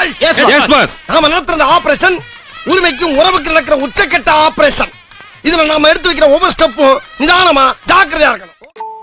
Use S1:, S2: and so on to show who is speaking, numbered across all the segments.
S1: Yes, boss.
S2: நாம நடத்துற operation உரிமைக்கும் உறவுக்கு நடக்கிற உச்சக்கட்ட ஆபரேஷன் இதுல நாம எடுத்து வைக்கிற ஒவ்வொரு ஸ்டெப்பும் நிதானமா ஜாக்கிரதையா இருக்கணும்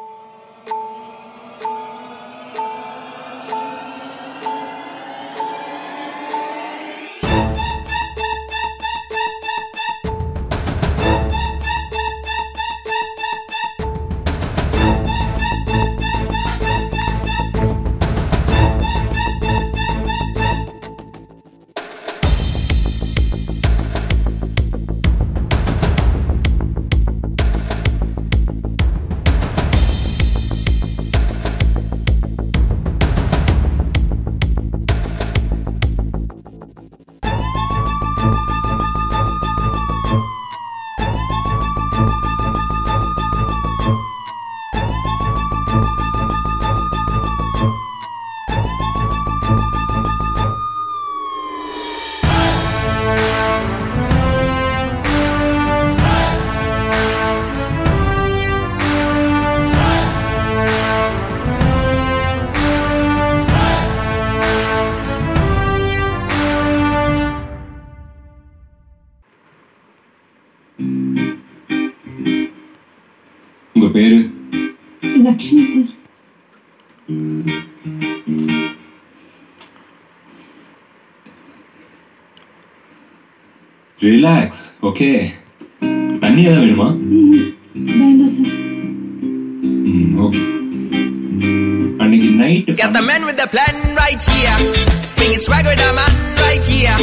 S3: உங்க பேரு
S4: லக்ஷ்மி சார்
S3: ரிலாக்ஸ் ஓகே தண்ணி எதாவது வேணுமா
S4: வேண்டாம் சார்
S3: ம் ஓகே அன்னைக்கு night
S5: Got the man with the plan right here. Bringing swag with the man right here.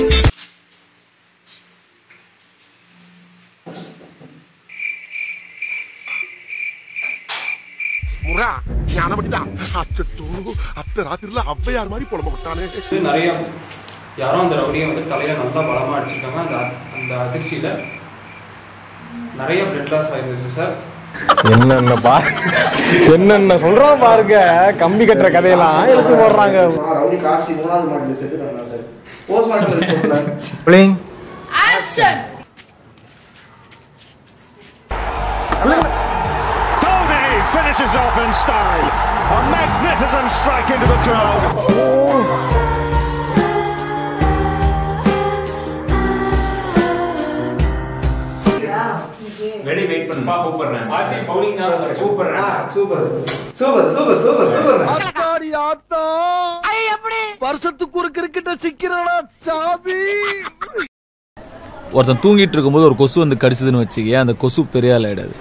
S6: முரா ஞானபடிதான் அச்சோ அத்த ராத்திரில ஔவையார் மாதிரி புலம்ப விட்டானே
S7: வந்து நிறைய யாரோ அந்த ரவுடியை வந்து தலையில நல்லா பலமா அடிச்சிருக்காங்க அந்த அந்த அதிர்ச்சியில நிறைய பிளட் லாஸ் ஆயிருந்துச்சு சார்
S8: என்னென்ன பா என்னென்ன சொல்றோம் பாருங்க கம்பி கட்டுற கதையெல்லாம் எடுத்து போடுறாங்க
S9: ரவுடி காசி மூணாவது மாடல செட்டு பண்ணலாம் சார் போஸ்ட்மார்ட்டம் ரிப்போர்ட்ல
S8: பிள்ளைங்க
S6: Goldie finishes off in style. A magnificent strike into the crowd.
S7: வெடி வெயிட் பண்ணுப்பா கூப்பிடுறேன் ஆர்சி பவுலிங் தான் கூப்பிடுறேன்
S9: super super super super super
S2: ஆத்தாடி ஆத்தா வருஷத்துக்கு ஒரு கிரிக்கெட்ட சிக்கிறடா சாமி
S10: ஒருத்தன் தூங்கிட்டு இருக்கும்போது ஒரு கொசு வந்து கடிச்சதுன்னு வச்சுக்கேன் அந்த கொசு பெரிய ஆள் ஆயிடாது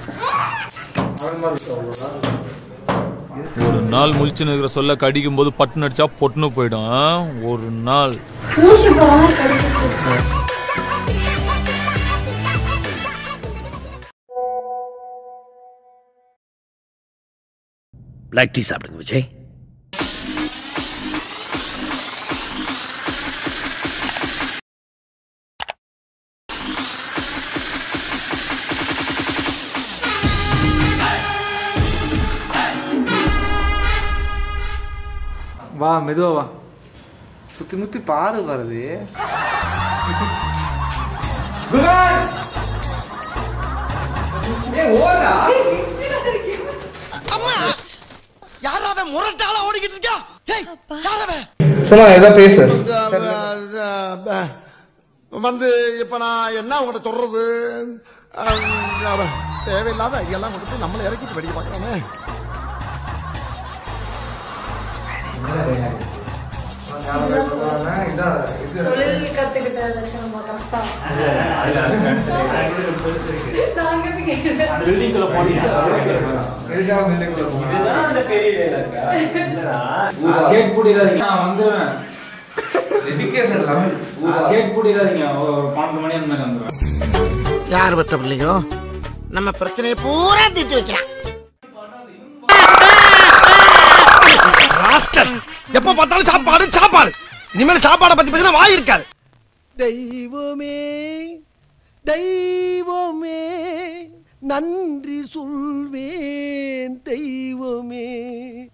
S10: ஒரு நாள் முழிச்சுன்னு இருக்கிற சொல்ல கடிக்கும் போது பட்டுன்னு அடிச்சா பொட்டுன்னு போயிடும் ஆ? ஒரு நாள்
S4: ஊசி போடாம கடிச்சிருச்சு
S5: பிளாக் டீ சாப்பிடுங்க விஜய்
S9: வா மெதுவா வா சுத்தி முத்தி பாரு வருது
S2: அம்மா யாராவே முரட்டால ஓடிக்கிட்டு இருக்கா ஏய் யாராவே
S9: சொன்னா ஏதோ பேசு
S6: வந்து இப்ப நான் என்ன உங்கள்கிட்ட சொல்றது அஹ், தேவையில்லாத ஐயெல்லாம் கொடுத்து நம்மளை இறக்கிட்டு வெடிக்க பார்க்கறானே
S4: தொழில் கத்துக்கிட்ட லட்சணமா கரெக்டா நாங்க போய் கேட்டேன்.
S7: கேட் பூட்டிடாதீங்க நான் வந்துடுவேன் எஜுகேஷன் லெவல் கேட் பூட்டிடாதீங்க ஒரு பன்னெண்டு மணி அந்த மாதிரி வந்துடுவேன்
S2: யார் பத்த பிள்ளைங்க நம்ம பிரச்சனையை பூரா தீர்த்து வைக்கலாம் ராஸ்கல். எப்ப பார்த்தாலும் சாப்பாடு சாப்பாடு இனிமேல் சாப்பாடை பத்தி பேசினா வாய் இருக்காது தெய்வமே தெய்வமே நன்றி சொல்வேன் தெய்வமே